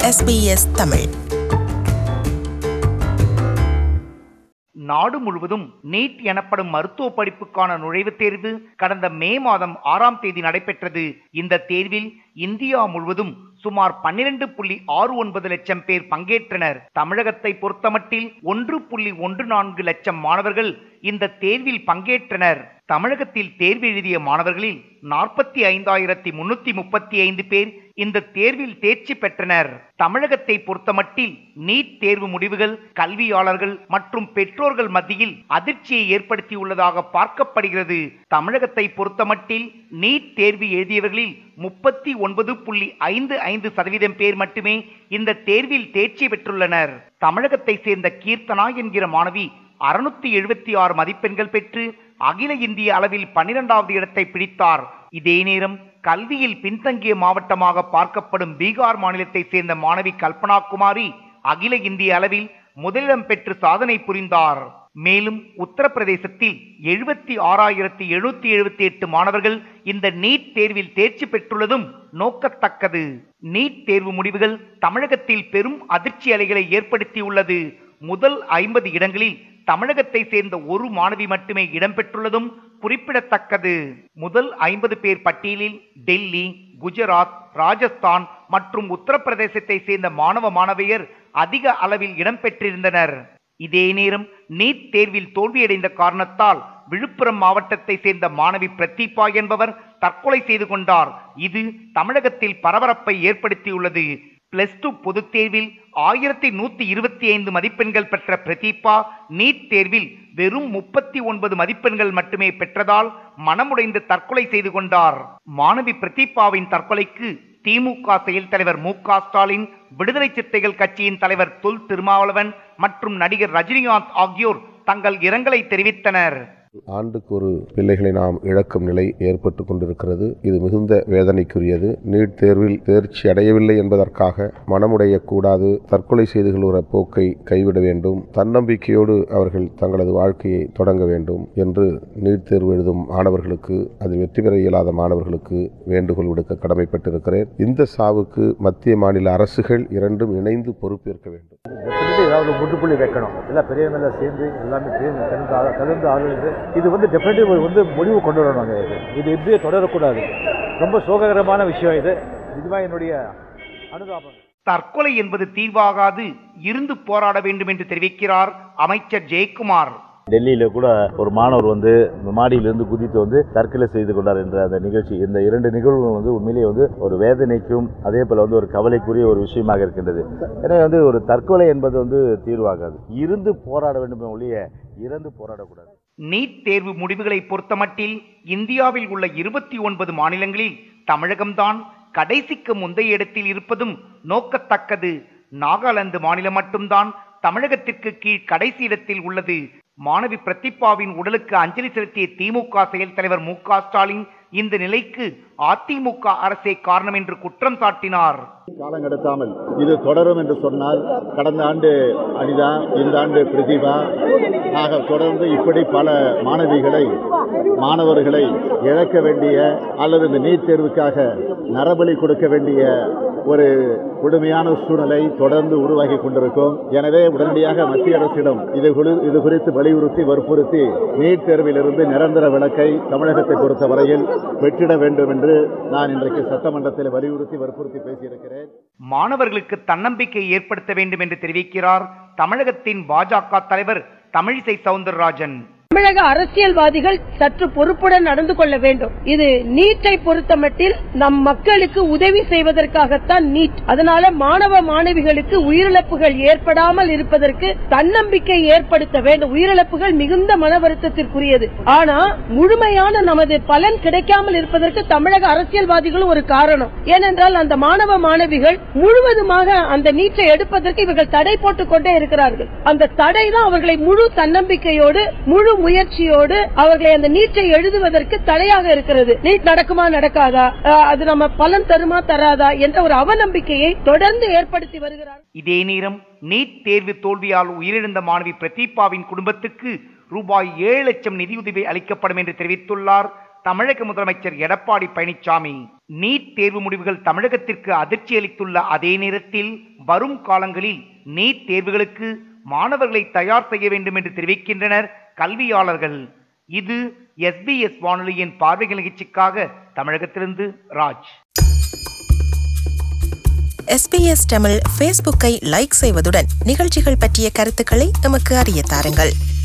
SBS Tamil நாடு முழுவதும் NEET எனப்படும் மருத்துவ படிப்புக்கான நுழைவுத் தேர்வு கடந்த மே மாதம் ஆறாம் தேதி நடைபெற்றது இந்த தேர்வில் இந்தியா முழுவதும் சுமார் பன்னிரண்டு புள்ளி ஆறு ஒன்பது லட்சம் பேர் பங்கேற்றனர் தமிழகத்தை பொறுத்தமட்டில் ஒன்று புள்ளி ஒன்று நான்கு லட்சம் மாணவர்கள் இந்த தேர்வில் பங்கேற்றனர் தமிழகத்தில் தேர்வு எழுதிய மாணவர்களில் நாற்பத்தி ஐந்தாயிரத்தி முன்னூத்தி முப்பத்தி ஐந்து பேர் இந்த தேர்வில் தேர்ச்சி பெற்றனர் தமிழகத்தை பொறுத்தமட்டில் நீட் தேர்வு முடிவுகள் கல்வியாளர்கள் மற்றும் பெற்றோர்கள் மத்தியில் அதிர்ச்சியை ஏற்படுத்தியுள்ளதாக பார்க்கப்படுகிறது தமிழகத்தை பொறுத்தமட்டில் நீட் தேர்வு எழுதியவர்களில் முப்பத்தி ஒன்பது புள்ளி ஐந்து ஐந்து சதவீதம் பேர் மட்டுமே இந்த தேர்வில் தேர்ச்சி பெற்றுள்ளனர் தமிழகத்தை சேர்ந்த கீர்த்தனா என்கிற மாணவி அறுநூத்தி எழுபத்தி ஆறு மதிப்பெண்கள் பெற்று அகில இந்திய அளவில் பன்னிரெண்டாவது இடத்தை பிடித்தார் இதே நேரம் கல்வியில் பின்தங்கிய மாவட்டமாக பார்க்கப்படும் பீகார் மாநிலத்தை சேர்ந்த மாணவி கல்பனா குமாரி அகில இந்திய அளவில் முதலிடம் பெற்று சாதனை புரிந்தார் மேலும் உத்தரப்பிரதேசத்தில் எழுபத்தி ஆறாயிரத்தி எழுநூத்தி எழுபத்தி எட்டு மாணவர்கள் இந்த நீட் தேர்வில் தேர்ச்சி பெற்றுள்ளதும் நோக்கத்தக்கது நீட் தேர்வு முடிவுகள் தமிழகத்தில் பெரும் அதிர்ச்சி அலைகளை ஏற்படுத்தியுள்ளது முதல் ஐம்பது இடங்களில் தமிழகத்தை சேர்ந்த ஒரு மாணவி மட்டுமே இடம்பெற்றுள்ளதும் குறிப்பிடத்தக்கது முதல் ஐம்பது பேர் பட்டியலில் டெல்லி குஜராத் ராஜஸ்தான் மற்றும் உத்தரப்பிரதேசத்தை சேர்ந்த மாணவ மாணவியர் அதிக அளவில் இடம்பெற்றிருந்தனர் இதே நேரம் நீட் தேர்வில் தோல்வியடைந்த காரணத்தால் விழுப்புரம் மாவட்டத்தை சேர்ந்த மாணவி பிரதீபா என்பவர் தற்கொலை செய்து கொண்டார் இது தமிழகத்தில் பரபரப்பை ஏற்படுத்தியுள்ளது பிளஸ் டூ பொதுத் தேர்வில் ஆயிரத்தி நூத்தி இருபத்தி ஐந்து மதிப்பெண்கள் பெற்ற பிரதீபா நீட் தேர்வில் வெறும் முப்பத்தி ஒன்பது மதிப்பெண்கள் மட்டுமே பெற்றதால் மனமுடைந்து தற்கொலை செய்து கொண்டார் மாணவி பிரதீபாவின் தற்கொலைக்கு திமுக செயல் தலைவர் மு க ஸ்டாலின் விடுதலை சிறுத்தைகள் கட்சியின் தலைவர் தொல் திருமாவளவன் மற்றும் நடிகர் ரஜினிகாந்த் ஆகியோர் தங்கள் இரங்கலை தெரிவித்தனர் ஆண்டுக்கு ஒரு பிள்ளைகளை நாம் இழக்கும் நிலை ஏற்பட்டு கொண்டிருக்கிறது இது மிகுந்த வேதனைக்குரியது நீட் தேர்வில் தேர்ச்சி அடையவில்லை என்பதற்காக மனமுடைய கூடாது தற்கொலை செய்து கொள்கிற போக்கை கைவிட வேண்டும் தன்னம்பிக்கையோடு அவர்கள் தங்களது வாழ்க்கையை தொடங்க வேண்டும் என்று நீட் தேர்வு எழுதும் மாணவர்களுக்கு அது வெற்றி பெற இயலாத மாணவர்களுக்கு வேண்டுகோள் விடுக்க கடமைப்பட்டிருக்கிறேன் இந்த சாவுக்கு மத்திய மாநில அரசுகள் இரண்டும் இணைந்து பொறுப்பேற்க வேண்டும் டெஃபினெட்லி ஏதாவது முற்றுப்புள்ளி வைக்கணும் எல்லாம் பெரியவங்களாம் சேர்ந்து எல்லாமே சேர்ந்து கலந்து ஆலோ- கலந்து ஆலோசித்து இது வந்து டெஃபினெட்லி ஒரு வந்து முடிவு கொண்டு வரணும் இது இது இப்படியே தொடரக்கூடாது ரொம்ப சோககரமான விஷயம் இது இதுதான் என்னுடைய அனுதாபம் தற்கொலை என்பது தீர்வாகாது இருந்து போராட வேண்டும் என்று தெரிவிக்கிறார் அமைச்சர் ஜெயக்குமார் டெல்லியில் கூட ஒரு மாணவர் வந்து மாடியிலிருந்து குதித்து வந்து தற்கொலை செய்து கொண்டார் என்ற அந்த நிகழ்ச்சி இந்த இரண்டு நிகழ்வுகள் வந்து உண்மையிலேயே வந்து ஒரு வேதனைக்கும் அதே போல வந்து ஒரு கவலைக்குரிய ஒரு விஷயமாக இருக்கின்றது எனவே வந்து ஒரு தற்கொலை என்பது வந்து தீர்வாகாது இருந்து போராட வேண்டுமே ஒழிய இறந்து போராடக்கூடாது நீட் தேர்வு முடிவுகளை பொறுத்தமட்டில் இந்தியாவில் உள்ள இருபத்தி ஒன்பது மாநிலங்களில் தமிழகம்தான் கடைசிக்கு முந்தைய இடத்தில் இருப்பதும் நோக்கத்தக்கது நாகாலாந்து மாநிலம் மட்டும்தான் தமிழகத்திற்கு கீழ் கடைசி இடத்தில் உள்ளது மாணவி பிரதீபாவின் உடலுக்கு அஞ்சலி செலுத்திய திமுக செயல் தலைவர் மு க ஸ்டாலின் இந்த நிலைக்கு அதிமுக அரசே காரணம் என்று குற்றம் சாட்டினார் காலம் கடத்தாமல் இது தொடரும் என்று சொன்னால் கடந்த ஆண்டு அனிதா இந்த ஆண்டு பிரதிபா ஆக தொடர்ந்து இப்படி பல மாணவிகளை மாணவர்களை இழக்க வேண்டிய அல்லது இந்த நீட் தேர்வுக்காக நரபலி கொடுக்க வேண்டிய ஒரு கொடுமையான சூழ்நிலை தொடர்ந்து உருவாகி கொண்டிருக்கும் எனவே உடனடியாக மத்திய அரசிடம் இது குறி- இது குறித்து வலியுறுத்தி வற்புறுத்தி நீட் தேர்விலிருந்து நிரந்தர விலக்கை தமிழகத்தை பொறுத்தவரையில் வெற்றிட வேண்டும் என்று நான் இன்றைக்கு சட்டமன்றத்தில் வலியுறுத்தி வற்புறுத்தி பேசியிருக்கிறேன் மாணவர்களுக்கு தன்னம்பிக்கை ஏற்படுத்த வேண்டும் என்று தெரிவிக்கிறார் தமிழகத்தின் பாஜக தலைவர் தமிழிசை சவுந்தரராஜன் தமிழக அரசியல்வாதிகள் சற்று பொறுப்புடன் நடந்து கொள்ள வேண்டும் இது நீட்டை பொறுத்தமட்டில் நம் மக்களுக்கு உதவி செய்வதற்காகத்தான் நீட் அதனால மாணவ மாணவிகளுக்கு உயிரிழப்புகள் ஏற்படாமல் இருப்பதற்கு தன்னம்பிக்கை ஏற்படுத்த வேண்டும் உயிரிழப்புகள் மிகுந்த மன வருத்தத்திற்குரியது ஆனா முழுமையான நமது பலன் கிடைக்காமல் இருப்பதற்கு தமிழக அரசியல்வாதிகளும் ஒரு காரணம் ஏனென்றால் அந்த மாணவ மாணவிகள் முழுவதுமாக அந்த நீட்டை எடுப்பதற்கு இவர்கள் தடை போட்டுக் கொண்டே இருக்கிறார்கள் அந்த தடை தான் அவர்களை முழு தன்னம்பிக்கையோடு முழு முயற்சியோடு அவர்களை அந்த நீட்டை எழுதுவதற்கு தடையாக இருக்கிறது நீட் நடக்குமா நடக்காதா அஹ், அது நம்ம பலன் தருமா தராதா என்ற ஒரு அவநம்பிக்கையை தொடர்ந்து ஏற்படுத்தி வருகிறார் இதே நேரம் நீட் தேர்வு தோல்வியால் உயிரிழந்த மாணவி பிரதீபாவின் குடும்பத்துக்கு ரூபாய் ஏழு லட்சம் நிதியுதவி அளிக்கப்படும் என்று தெரிவித்துள்ளார் தமிழக முதலமைச்சர் எடப்பாடி பழனிசாமி நீட் தேர்வு முடிவுகள் தமிழகத்திற்கு அதிர்ச்சி அளித்துள்ள அதே நேரத்தில் வரும் காலங்களில் நீட் தேர்வுகளுக்கு மாணவர்களை தயார் செய்ய வேண்டும் என்று தெரிவிக்கின்றனர் கல்வியாளர்கள் இது எஸ்பிஎஸ் வானொலியின் பார்வைகள் நிகழ்ச்சிக்காக தமிழகத்திலிருந்து ராஜ் எஸ்பிஎஸ் தமிழ் ஃபேஸ்புக்கை லைக் செய்வதுடன் நிகழ்ச்சிகள் பற்றிய கருத்துக்களை எமக்கு அறிய தாருங்கள்